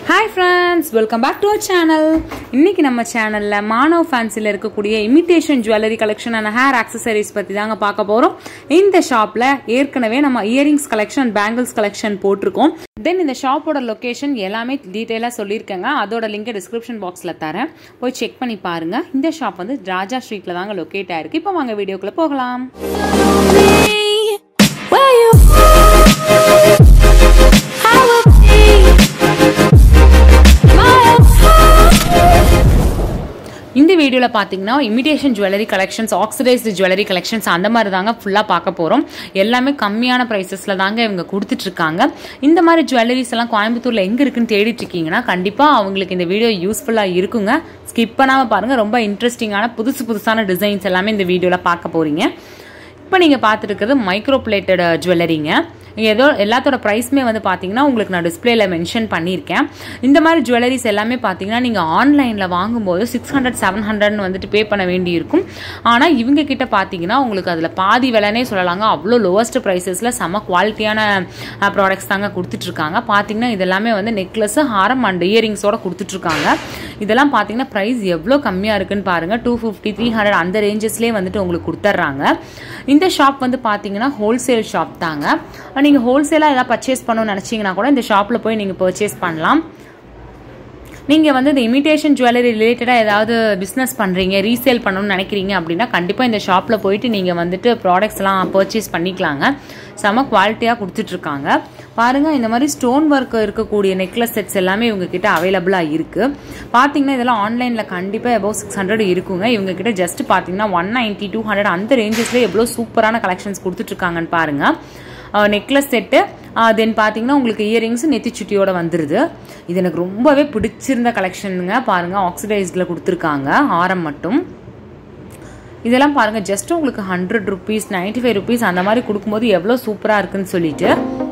hi friends welcome back to our channel இன்னைக்கு நம்ம சேனல்ல மானவ் ஃபேன்சியில் இருக்கக்கூடிய imitation jewellery collection and hair accessories பத்தி தாங்க பார்க்க போறோம் இந்த ஷாப்ல ஏற்கனவே நம்ம இயரிங்ஸ் கலெக்ஷன் பேங்கிள்ஸ் கலெக்ஷன் போட்டிருக்கோம் தென் இந்த ஷாப்போட லொகேஷன் எல்லாமே டீட்டெயிலாக சொல்லியிருக்கேங்க அதோட லிங்க் டிஸ்கிரிப்ஷன் பாக்ஸில் தரேன் போய் செக் பண்ணி பாருங்க இந்த ஷாப் வந்து ராஜா ஸ்ட்ரீட்ல தாங்க லொக்கேட் ஆயிருக்கு இப்போ வாங்க வீடியோக்குள்ள போகலாம் Where you I will be இந்த வீடியோவில் பார்த்தீங்கன்னா imitation jewellery collections oxidised jewellery collections அந்த மாதிரி தாங்க ஃபுல்லாக பார்க்க போகிறோம் எல்லாமே கம்மியான ப்ரைஸஸில் தாங்க இவங்க கொடுத்துட்ருக்காங்க இந்த மாதிரி ஜுவல்லரிஸ் எல்லாம் கோயம்புத்தூரில் எங்கே இருக்குன்னு தேடிட்டு இருக்கீங்கன்னா கண்டிப்பாக அவங்களுக்கு இந்த வீடியோ யூஸ்ஃபுல்லாக இருக்குங்க ஸ்கிப் பண்ணாமல் பாருங்கள் ரொம்ப இன்ட்ரெஸ்டிங்கான புதுசு புதுசான டிசைன்ஸ் எல்லாமே இந்த வீடியோவில் பார்க்க போகிறீங்க இப்போ நீங்கள் பார்த்துட்டு இருக்கிறது மைக்ரோ பிளேட்டட் ஜுவல்லரிங்க ஏதோ எல்லாத்தோட ப்ரைஸுமே வந்து பார்த்தீங்கன்னா உங்களுக்கு நான் டிஸ்பிளேல மென்ஷன் பண்ணியிருக்கேன் இந்த மாதிரி ஜுவல்லரிஸ் எல்லாமே பார்த்தீங்கன்னா நீங்கள் ஆன்லைனில் வாங்கும்போது சிக்ஸ் ஹண்ட்ரட் செவன் ஹண்ட்ரட்னு வந்துட்டு பே பண்ண வேண்டியிருக்கும் ஆனால் இவங்க கிட்ட பார்த்தீங்கன்னா உங்களுக்கு அதில் பாதி விலைனே சொல்லலாங்க அவ்வளோ லோவஸ்ட் ப்ரைஸஸில் செம குவாலிட்டியான ப்ராடக்ட்ஸ் தாங்க கொடுத்துட்ருக்காங்க பார்த்தீங்கன்னா இதெல்லாமே வந்து நெக்லஸ் ஹாரம் அண்ட் இயரிங்ஸோட கொடுத்துட்ருக்காங்க இதெல்லாம் பார்த்தீங்கன்னா ப்ரைஸ் எவ்வளோ கம்மியாக இருக்குன்னு பாருங்கள் டூ ஃபிஃப்டி த்ரீ ஹண்ட்ரட் அந்த ரேஞ்சஸ்லேயே வந்துட்டு உங்களுக்கு கொடுத்துட்றாங்க இந்த ஷாப் வந்து பார்த்தீங்கன்னா ஹோல்சேல் ஷாப் தாங்க நீங்கள் ஹோல்சேலாக ஏதாவது பர்ச்சேஸ் பண்ணணும்னு நினச்சிங்கன்னா கூட இந்த ஷாப்பில் போய் நீங்கள் பர்ச்சேஸ் பண்ணலாம் நீங்கள் வந்து இந்த இமிடேஷன் ஜுவல்லரி ரிலேட்டடாக ஏதாவது பிஸ்னஸ் பண்ணுறீங்க ரீசேல் பண்ணணும்னு நினைக்கிறீங்க அப்படின்னா கண்டிப்பாக இந்த ஷாப்பில் போயிட்டு நீங்கள் வந்துட்டு ப்ராடக்ட்ஸ்லாம் பர்ச்சேஸ் பண்ணிக்கலாங்க செம குவாலிட்டியாக கொடுத்துட்ருக்காங்க பாருங்கள் இந்த மாதிரி ஸ்டோன் ஒர்க் இருக்கக்கூடிய நெக்லஸ் செட்ஸ் எல்லாமே இவங்க கிட்ட அவைலபிளாக இருக்குது பார்த்தீங்கன்னா இதெல்லாம் ஆன்லைனில் கண்டிப்பாக எபோவ் சிக்ஸ் ஹண்ட்ரட் இருக்குங்க இவங்க கிட்ட ஜஸ்ட் பார்த்தீங்கன்னா ஒன் நைன்ட்டி டூ ஹண்ட்ரட் அந்த ரேஞ்சஸில் எவ்வளோ சூப்பரான கலெக்ஷன்ஸ் கொடுத்துட்ருக்காங்கன்னு பாருங்கள் நெக்லஸ் செட்டு தென் பார்த்தீங்கன்னா உங்களுக்கு இயரிங்ஸ் நெத்தி சுட்டியோட வந்துடுது இது எனக்கு ரொம்பவே பிடிச்சிருந்த கலெக்ஷனுங்க பாருங்கள் ஆக்சிடைஸ்டில் கொடுத்துருக்காங்க ஆரம் மட்டும் இதெல்லாம் பாருங்கள் ஜஸ்ட் உங்களுக்கு hundred rupees ninety five rupees அந்த மாதிரி கொடுக்கும்போது எவ்வளோ சூப்பராக இருக்குன்னு சொல்லிட்டு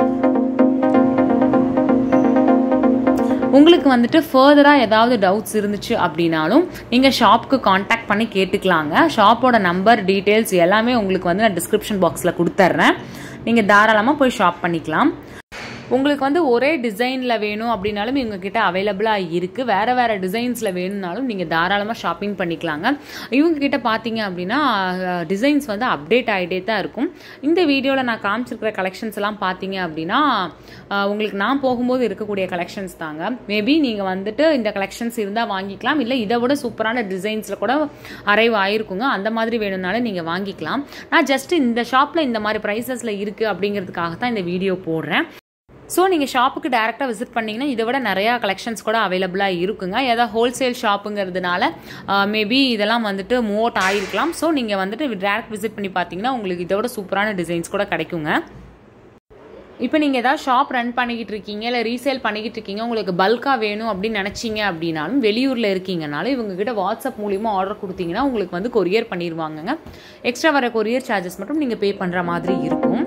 உங்களுக்கு வந்துட்டு ஃபர்தராக ஏதாவது டவுட்ஸ் இருந்துச்சு அப்படின்னாலும் நீங்கள் ஷாப்புக்கு காண்டாக்ட் பண்ணி கேட்டுக்கலாங்க ஷாப்போட நம்பர் டீட்டெயில்ஸ் எல்லாமே உங்களுக்கு வந்து நான் டிஸ்கிரிப்ஷன் பாக்ஸில் கொடுத்துட்றேன் நீங்கள் தாராளமாக போய் ஷாப் பண்ணிக்கலாம் உங்களுக்கு வந்து ஒரே டிசைனில் வேணும் அப்படின்னாலும் இவங்க கிட்ட அவைலபிளாக இருக்குது வேறு வேறு டிசைன்ஸில் வேணும்னாலும் நீங்கள் தாராளமாக ஷாப்பிங் பண்ணிக்கலாங்க இவங்க கிட்ட பார்த்தீங்க அப்படின்னா டிசைன்ஸ் வந்து அப்டேட் ஆகிட்டே தான் இருக்கும் இந்த வீடியோவில் நான் காமிச்சிருக்கிற கலெக்ஷன்ஸ் எல்லாம் பார்த்தீங்க அப்படின்னா உங்களுக்கு நான் போகும்போது இருக்கக்கூடிய கலெக்ஷன்ஸ் தாங்க மேபி நீங்கள் வந்துட்டு இந்த கலெக்ஷன்ஸ் இருந்தால் வாங்கிக்கலாம் இல்லை இதை விட சூப்பரான டிசைன்ஸில் கூட அரைவ் ஆயிருக்குங்க அந்த மாதிரி வேணும்னாலும் நீங்கள் வாங்கிக்கலாம் நான் ஜஸ்ட் இந்த ஷாப்பில் இந்த மாதிரி ப்ரைஸஸில் இருக்குது அப்படிங்கிறதுக்காக தான் இந்த வீடியோ போடுறேன் ஸோ நீங்கள் ஷாப்புக்கு டேரெக்டாக விசிட் பண்ணிங்கன்னா இதை விட நிறையா கலெக்ஷன்ஸ் கூட அவைலபிளாக இருக்குங்க ஏதாவது ஹோல்சேல் ஷாப்புங்கிறதுனால மேபி இதெல்லாம் வந்துட்டு மூவ் அவுட் ஆகிருக்கலாம் ஸோ நீங்கள் வந்துட்டு டேரக்ட் விசிட் பண்ணி பார்த்தீங்கன்னா உங்களுக்கு இதை விட சூப்பரான டிசைன்ஸ் கூட கிடைக்குங்க இப்போ நீங்கள் ஏதாவது ஷாப் ரன் பண்ணிக்கிட்டு இருக்கீங்க இல்லை ரீசேல் பண்ணிக்கிட்டு இருக்கீங்க உங்களுக்கு பல்காக வேணும் அப்படின்னு நினச்சிங்க அப்படின்னாலும் வெளியூரில் இருக்கீங்கனாலும் இவங்ககிட்ட வாட்ஸ்அப் மூலிமா ஆர்டர் கொடுத்தீங்கன்னா உங்களுக்கு வந்து கொரியர் பண்ணிடுவாங்கங்க எக்ஸ்ட்ரா வர கொரியர் சார்ஜஸ் மட்டும் நீங்கள் பே பண்ணுற மாதிரி இருக்கும்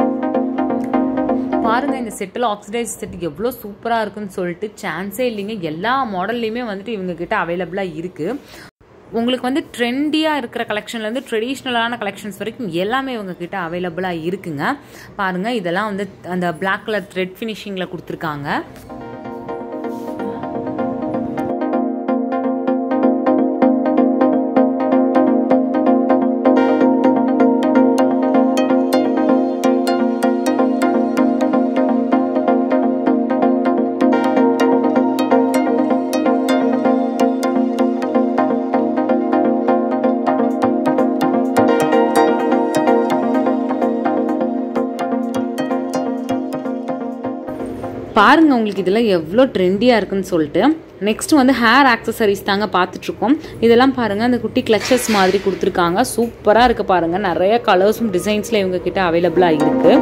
பாருங்க இந்த செட்டில் ஆக்சிடைஸ் செட் எவ்வளோ சூப்பராக இருக்குன்னு சொல்லிட்டு சான்ஸே இல்லைங்க எல்லா மாடல்லையுமே வந்துட்டு இவங்க கிட்ட அவைலபிளாக இருக்குது உங்களுக்கு வந்து ட்ரெண்டியாக இருக்கிற கலெக்ஷன்லேருந்து ட்ரெடிஷ்னலான கலெக்ஷன்ஸ் வரைக்கும் எல்லாமே இவங்க கிட்ட அவைலபிளாக இருக்குங்க பாருங்கள் இதெல்லாம் வந்து அந்த பிளாக் கலர் த்ரெட் ஃபினிஷிங்கில் கொடுத்துருக்காங்க பாருங்க உங்களுக்கு இதெல்லாம் எவ்வளோ ட்ரெண்டியாக இருக்குன்னு சொல்லிட்டு நெக்ஸ்ட் வந்து ஹேர் ஆக்சசரிஸ் தாங்க பார்த்துட்ருக்கோம் இதெல்லாம் பாருங்கள் அந்த குட்டி கிளச்சஸ் மாதிரி கொடுத்துருக்காங்க சூப்பராக இருக்குது பாருங்கள் நிறைய கலர்ஸும் டிசைன்ஸில் இவங்க கிட்ட அவைலபிளாக இருக்குது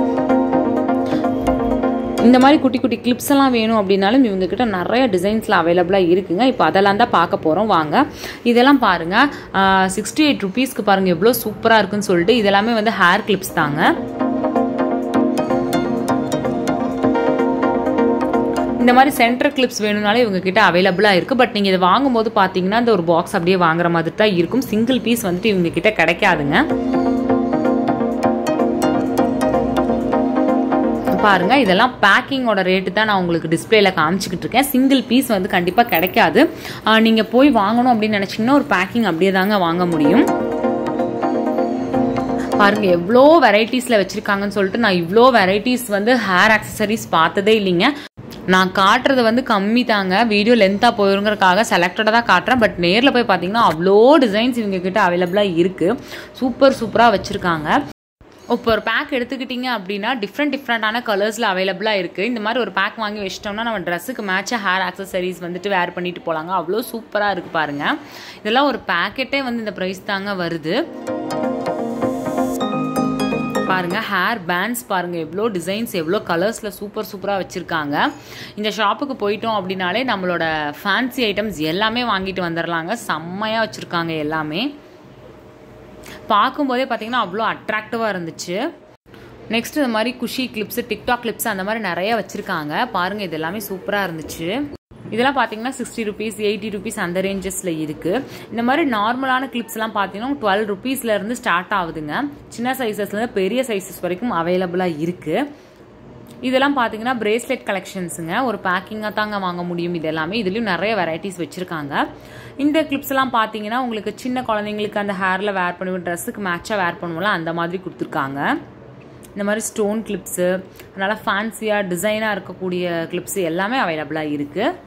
இந்த மாதிரி குட்டி குட்டி கிளிப்ஸ் எல்லாம் வேணும் அப்படின்னாலும் இவங்க கிட்ட நிறைய டிசைன்ஸில் அவைலபிளாக இருக்குங்க இப்போ அதெல்லாம் தான் பார்க்க போகிறோம் வாங்க இதெல்லாம் பாருங்கள் சிக்ஸ்டி எயிட் ருபீஸ்க்கு பாருங்கள் எவ்வளோ சூப்பராக இருக்குன்னு சொல்லிட்டு இதெல்லாமே வந்து ஹேர் கிளிப்ஸ் தாங்க இந்த மாதிரி சென்டர் கிளிப்ஸ் வேணும்னாலும் இவங்க கிட்ட அவைலபிளாக இருக்குது பட் நீங்கள் இதை வாங்கும்போது பார்த்தீங்கன்னா இந்த ஒரு பாக்ஸ் அப்படியே வாங்குற மாதிரி தான் இருக்கும் சிங்கிள் பீஸ் வந்துட்டு இவங்க கிட்ட கிடைக்காதுங்க பாருங்க இதெல்லாம் பேக்கிங்கோட ரேட்டு தான் நான் உங்களுக்கு டிஸ்பிளேல காமிச்சிக்கிட்டு இருக்கேன் சிங்கிள் பீஸ் வந்து கண்டிப்பாக கிடைக்காது ஆஹ் நீங்க போய் வாங்கணும் அப்படின்னு நினைச்சீங்கன்னா ஒரு பேக்கிங் அப்படியே தாங்க வாங்க முடியும் பாருங்க எவ்வளோ வெரைட்டிஸில் வச்சுருக்காங்கன்னு சொல்லிட்டு நான் இவ்வளோ வெரைட்டிஸ் வந்து ஹேர் ஆக்சசரிஸ் பார்த்ததே இல்லைங்க நான் காட்டுறது வந்து கம்மி தாங்க வீடியோ லென்த்தாக போயிருங்கிறக்காக செலக்டடாக தான் காட்டுறேன் பட் நேரில் போய் பார்த்தீங்கன்னா அவ்வளோ டிசைன்ஸ் இவங்க கிட்ட அவைலபிளாக இருக்குது சூப்பர் சூப்பராக வச்சுருக்காங்க இப்போ ஒரு பேக் எடுத்துக்கிட்டிங்க அப்படின்னா டிஃப்ரெண்ட் டிஃப்ரெண்டான கலர்ஸில் அவைலபிளாக இருக்குது இந்த மாதிரி ஒரு பேக் வாங்கி வச்சிட்டோம்னா நம்ம ட்ரெஸ்ஸுக்கு மேட்சாக ஹேர் ஆக்சசரிஸ் வந்துட்டு வேர் பண்ணிட்டு போகலாங்க அவ்வளோ சூப்பராக இருக்குது பாருங்கள் இதெல்லாம் ஒரு பேக்கெட்டே வந்து இந்த ப்ரைஸ் தாங்க வருது பாருங்க ஹேர் பேண்ட்ஸ் பாருங்க எவ்வளோ டிசைன்ஸ் எவ்வளோ கலர்ஸில் சூப்பர் சூப்பராக வச்சுருக்காங்க இந்த ஷாப்புக்கு போயிட்டோம் அப்படின்னாலே நம்மளோட ஃபேன்சி ஐட்டம்ஸ் எல்லாமே வாங்கிட்டு வந்துடலாங்க செம்மையாக வச்சுருக்காங்க எல்லாமே பார்க்கும்போதே பார்த்தீங்கன்னா அவ்வளோ அட்ராக்டிவாக இருந்துச்சு நெக்ஸ்ட் இந்த மாதிரி குஷி கிளிப்ஸ் டிக்டாக் கிளிப்ஸ் அந்த மாதிரி நிறைய வச்சுருக்காங்க பாருங்கள் இது எல்லாமே சூப்பராக இருந்துச்சு இதெல்லாம் பார்த்தீங்கன்னா சிக்ஸ்டி ருபீஸ் எயிட்டி ருபீஸ் அந்த ரேஞ்சஸில் இருக்குது இந்த மாதிரி நார்மலான கிளிப்ஸ்லாம் பார்த்தீங்கன்னா டுவெல் ருபீஸ்லேருந்து ஸ்டார்ட் ஆகுதுங்க சின்ன சைஸஸ்லேருந்து பெரிய சைஸஸ் வரைக்கும் அவைலபிளாக இருக்குது இதெல்லாம் பார்த்தீங்கன்னா பிரேஸ்லெட் கலெக்ஷன்ஸுங்க ஒரு பேக்கிங்காக தாங்க வாங்க முடியும் இது எல்லாமே இதுலேயும் நிறைய வெரைட்டிஸ் வச்சுருக்காங்க இந்த கிளிப்ஸ் எல்லாம் பார்த்தீங்கன்னா உங்களுக்கு சின்ன குழந்தைங்களுக்கு அந்த ஹேரில் வேர் பண்ணுவோம் ட்ரெஸ்ஸுக்கு மேட்சாக வேர் பண்ணுவோம்ல அந்த மாதிரி கொடுத்துருக்காங்க இந்த மாதிரி ஸ்டோன் கிளிப்ஸு நல்லா ஃபேன்சியாக டிசைனாக இருக்கக்கூடிய கிளிப்ஸ் எல்லாமே அவைலபிளாக இருக்குது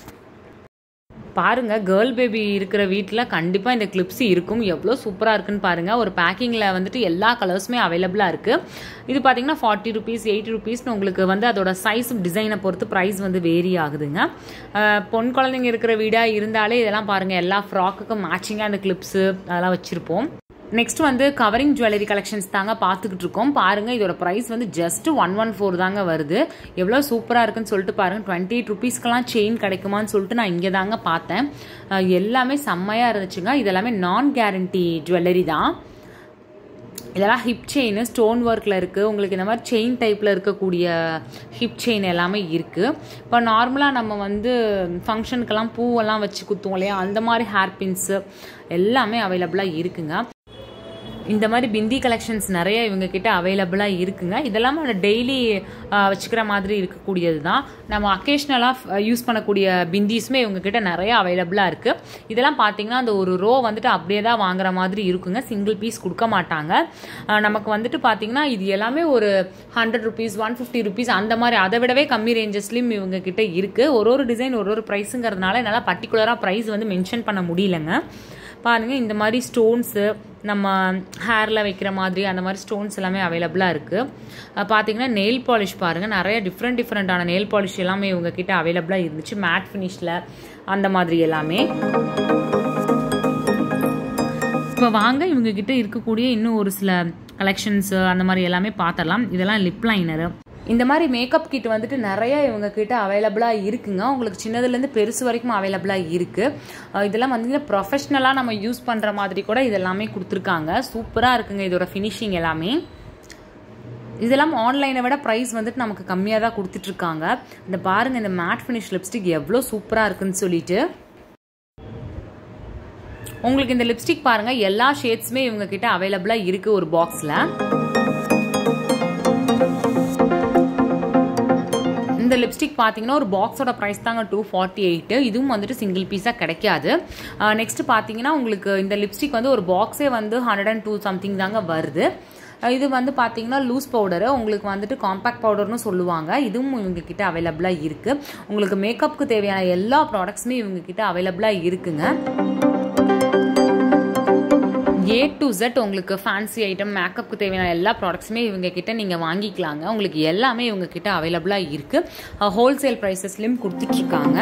பாருங்க கேர்ள் பேபி இருக்கிற வீட்டில் கண்டிப்பாக இந்த கிளிப்ஸ் இருக்கும் எவ்வளோ சூப்பராக இருக்குன்னு பாருங்க ஒரு பேக்கிங்கில் வந்துட்டு எல்லா கலர்ஸுமே அவைலபிளாக இருக்குது இது பார்த்தீங்கன்னா ஃபார்ட்டி ருபீஸ் எயிட்டி ருபீஸ்னு உங்களுக்கு வந்து அதோட சைஸ் டிசைனை பொறுத்து ப்ரைஸ் வந்து வேரி ஆகுதுங்க அஹ் பொன் குழந்தைங்க இருக்கிற வீடாக இருந்தாலே இதெல்லாம் பாருங்கள் எல்லா ஃப்ராக்குக்கும் மேட்சிங்காக அந்த கிளிப்ஸு அதெல்லாம் வச்சுருப்போம் நெக்ஸ்ட் வந்து கவரிங் ஜுவல்லரி கலெக்ஷன்ஸ் தாங்க பார்த்துக்கிட்டு இருக்கோம் பாருங்க இதோட ப்ரைஸ் வந்து ஜஸ்ட் ஒன் ஒன் ஃபோர் தாங்க வருது எவ்வளோ சூப்பராக இருக்குன்னு சொல்லிட்டு பாருங்க டுவெண்ட்டி எயிட் ருபீஸ்க்கெல்லாம் செயின் கிடைக்குமான்னு சொல்லிட்டு நான் இங்கே தாங்க பார்த்தேன் அஹ் எல்லாமே செம்மையாக இருந்துச்சுங்க இதெல்லாமே நான் கேரண்டி ஜுவல்லரி தான் இதெல்லாம் ஹிப் செயின் ஸ்டோன் ஒர்க்கில் இருக்குது உங்களுக்கு இந்த மாதிரி செயின் டைப்பில் இருக்கக்கூடிய ஹிப் செயின் எல்லாமே இருக்குது இப்போ நார்மலாக நம்ம வந்து ஃபங்க்ஷனுக்கெல்லாம் பூவெல்லாம் வச்சு குத்துவோம் இல்லையா அந்த மாதிரி ஹேர் பின்ஸு எல்லாமே அவைலபிளாக இருக்குங்க இந்த மாதிரி பிந்தி கலெக்ஷன்ஸ் நிறைய இவங்க கிட்ட அவைலபிளாக இருக்குங்க இதெல்லாம் டெய்லி வச்சுக்கிற மாதிரி இருக்கக்கூடியது தான் நம்ம அக்கேஷ்னலாக யூஸ் பண்ணக்கூடிய பிந்திஸுமே இவங்க கிட்ட நிறைய அவைலபிளாக இருக்குது இதெல்லாம் பார்த்தீங்கன்னா அந்த ஒரு ரோ வந்துட்டு அப்படியே தான் வாங்குற மாதிரி இருக்குங்க சிங்கிள் பீஸ் கொடுக்க மாட்டாங்க அஹ் நமக்கு வந்துட்டு பார்த்தீங்கன்னா இது எல்லாமே ஒரு hundred rupees one fifty rupees அந்த மாதிரி அதை விடவே கம்மி ரேஞ்சஸ்லையும் இவங்க கிட்ட இருக்குது ஒரு ஒரு டிசைன் ஒரு ஒரு ப்ரைஸுங்கிறதுனால என்னால் பர்டிகுலராக ப்ரைஸ் வந்து மென்ஷன் பண்ண முடியலங்க பாருங்க இந்த மாதிரி ஸ்டோன்ஸு நம்ம ஹேரில் வைக்கிற மாதிரி அந்த மாதிரி ஸ்டோன்ஸ் எல்லாமே அவைலபிளாக இருக்குது பார்த்தீங்கன்னா நெயில் பாலிஷ் பாருங்கள் நிறைய டிஃப்ரெண்ட் டிஃப்ரெண்ட்டான நெயில் பாலிஷ் எல்லாமே இவங்க கிட்ட அவைலபிளாக இருந்துச்சு மேட் ஃபினிஷில் அந்த மாதிரி எல்லாமே இப்போ வாங்க இவங்க கிட்ட இருக்கக்கூடிய இன்னும் ஒரு சில கலெக்ஷன்ஸ் அந்த மாதிரி எல்லாமே பார்த்தரலாம் இதெல்லாம் லிப் லைனரு இந்த மாதிரி மேக்கப் கிட் வந்துட்டு நிறைய இவங்க கிட்ட அவைலபிளாக இருக்குங்க உங்களுக்கு சின்னதுலேருந்து பெருசு வரைக்கும் அவைலபிளாக இருக்குது இதெல்லாம் வந்து ப்ரொஃபஷ்னலாக நம்ம யூஸ் பண்ணுற மாதிரி கூட இதெல்லாமே கொடுத்துருக்காங்க சூப்பராக இருக்குங்க இதோட ஃபினிஷிங் எல்லாமே இதெல்லாம் ஆன்லைனை விட ப்ரைஸ் வந்துட்டு நமக்கு கம்மியாக தான் கொடுத்துட்ருக்காங்க இந்த பாருங்கள் இந்த மேட் ஃபினிஷ் லிப்ஸ்டிக் எவ்வளோ சூப்பராக இருக்குன்னு சொல்லிட்டு உங்களுக்கு இந்த லிப்ஸ்டிக் பாருங்க எல்லா ஷேட்ஸுமே இவங்க கிட்ட அவைலபிளா இருக்கு ஒரு பாக்ஸ்ல இந்த லிப்ஸ்டிக் பார்த்தீங்கன்னா ஒரு பாக்ஸோட ப்ரைஸ் தாங்க டூ ஃபார்ட்டி எயிட் இதுவும் வந்துட்டு சிங்கிள் பீஸாக கிடைக்காது நெக்ஸ்ட் பார்த்தீங்கன்னா உங்களுக்கு இந்த லிப்ஸ்டிக் வந்து ஒரு பாக்ஸே வந்து ஹண்ட்ரட் அண்ட் டூ சம்திங் தாங்க வருது அஹ் இது வந்து பார்த்தீங்கன்னா லூஸ் பவுடரு உங்களுக்கு வந்துட்டு காம்பேக்ட் பவுடர்னு சொல்லுவாங்க இதுவும் இவங்க கிட்ட அவைலபிளாக இருக்குது உங்களுக்கு மேக்கப்புக்கு தேவையான எல்லா ப்ராடக்ட்ஸுமே இவங்க கிட்ட அவைலபிளாக இருக்குங்க ஏ டு Z உங்களுக்கு ஃபேன்சி ஐட்டம் மேக்கப்புக்கு தேவையான எல்லா ப்ராடக்ட்ஸுமே இவங்க கிட்ட நீங்கள் வாங்கிக்கலாங்க உங்களுக்கு எல்லாமே இவங்க கிட்ட அவைலபிளாக இருக்குது ஹோல்சேல் ப்ரைஸஸ்லையும் கொடுத்துட்ருக்காங்க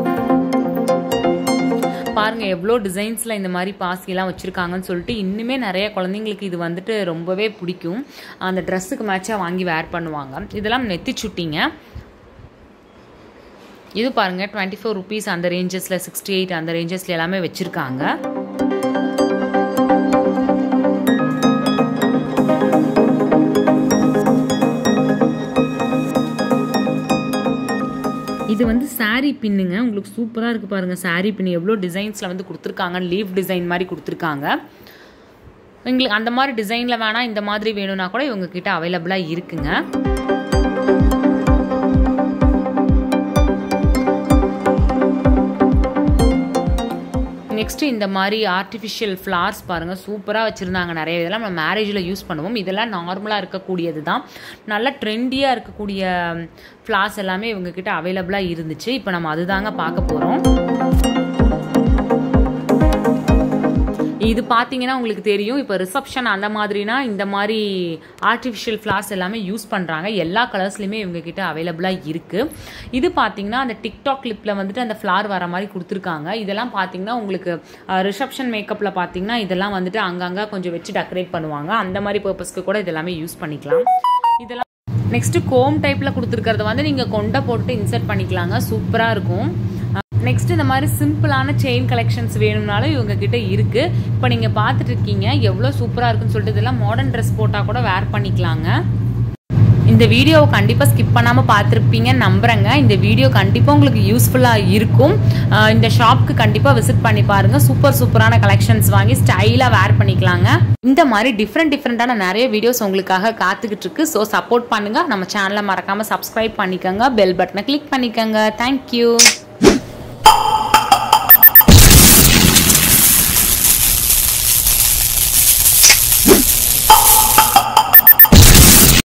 பாருங்க எவ்வளோ டிசைன்ஸில் இந்த மாதிரி பாசியெல்லாம் வச்சுருக்காங்கன்னு சொல்லிட்டு இன்னுமே நிறைய குழந்தைங்களுக்கு இது வந்துட்டு ரொம்பவே பிடிக்கும் அந்த ட்ரெஸ்ஸுக்கு மேட்சாக வாங்கி வேர் பண்ணுவாங்க இதெல்லாம் நெத்தி சுட்டிங்க இது பாருங்க டுவெண்ட்டி ஃபோர் ருபீஸ் அந்த ரேஞ்சஸில் சிக்ஸ்டி எயிட் அந்த ரேஞ்சஸில் எல்லாமே வச்சுருக்காங்க இது வந்து saree பின்னுங்க உங்களுக்கு சூப்பராக இருக்குது பாருங்கள் saree பின் எவ்வளோ டிசைன்ஸில் வந்து கொடுத்துருக்காங்க லீஃப் டிசைன் மாதிரி கொடுத்துருக்காங்க உங்களுக்கு அந்த மாதிரி டிசைனில் வேணால் இந்த மாதிரி வேணும்னா கூட இவங்க கிட்ட அவைலபிளாக இருக்குங்க நெக்ஸ்ட் இந்த மாதிரி ஆர்டிஃபிஷியல் ஃப்ளார்ஸ் பாருங்கள் சூப்பராக வச்சுருந்தாங்க நிறைய இதெல்லாம் நம்ம மேரேஜில் யூஸ் பண்ணுவோம் இதெல்லாம் நார்மலாக இருக்கக்கூடியது தான் நல்லா ட்ரெண்டியாக இருக்கக்கூடிய ஃப்ளார்ஸ் எல்லாமே இவங்கக்கிட்ட அவைலபிளாக இருந்துச்சு இப்போ நம்ம அதுதாங்க பார்க்க போகிறோம் இது பார்த்தீங்கன்னா உங்களுக்கு தெரியும் இப்போ ரிசப்ஷன் அந்த மாதிரினா இந்த மாதிரி ஆர்டிஃபிஷியல் ஃப்ளார்ஸ் எல்லாமே யூஸ் பண்ணுறாங்க எல்லா கலர்ஸ்லையுமே இவங்க கிட்ட அவைலபிளாக இருக்குது இது பார்த்தீங்கன்னா அந்த டிக்டாக் கிளிப்பில் வந்துட்டு அந்த ஃப்ளார் வர மாதிரி கொடுத்துருக்காங்க இதெல்லாம் பார்த்தீங்கன்னா உங்களுக்கு ரிசப்ஷன் மேக்கப்பில் பார்த்தீங்கன்னா இதெல்லாம் வந்துட்டு அங்கங்கே கொஞ்சம் வச்சு டெக்கரேட் பண்ணுவாங்க அந்த மாதிரி பர்பஸ்க்கு கூட இதெல்லாமே யூஸ் பண்ணிக்கலாம் இதெல்லாம் நெக்ஸ்ட் கோம் டைப்பில் கொடுத்துருக்கறத வந்து நீங்கள் கொண்டை போட்டு இன்சர்ட் பண்ணிக்கலாங்க சூப்பராக இருக்கும் நெக்ஸ்ட் இந்த மாதிரி சிம்பிளான செயின் கலெக்ஷன்ஸ் வேணும்னாலும் இவங்க கிட்ட இருக்கு இப்போ நீங்க பார்த்துட்டு இருக்கீங்க எவ்வளோ சூப்பரா இருக்குன்னு சொல்லிட்டு இதெல்லாம் மாடர்ன் ட்ரெஸ் போட்டா கூட வேர் பண்ணிக்கலாங்க இந்த வீடியோவை கண்டிப்பாக ஸ்கிப் பண்ணாமல் பார்த்துருப்பீங்க நம்புறேங்க இந்த வீடியோ கண்டிப்பாக உங்களுக்கு யூஸ்ஃபுல்லாக இருக்கும் அஹ் இந்த ஷாப்க்கு கண்டிப்பாக விசிட் பண்ணி பாருங்க சூப்பர் சூப்பரான கலெக்ஷன்ஸ் வாங்கி ஸ்டைலாக வேர் பண்ணிக்கலாங்க இந்த மாதிரி டிஃப்ரெண்ட் டிஃப்ரெண்ட்டான நிறைய வீடியோஸ் உங்களுக்காக காத்துக்கிட்டு இருக்கு ஸோ சப்போர்ட் பண்ணுங்க நம்ம சேனலை மறக்காமல் சப்ஸ்கிரைப் பண்ணிக்கோங்க பெல் பட்டனை கிளிக் பண்ணிக்கோங்க தேங்க்யூ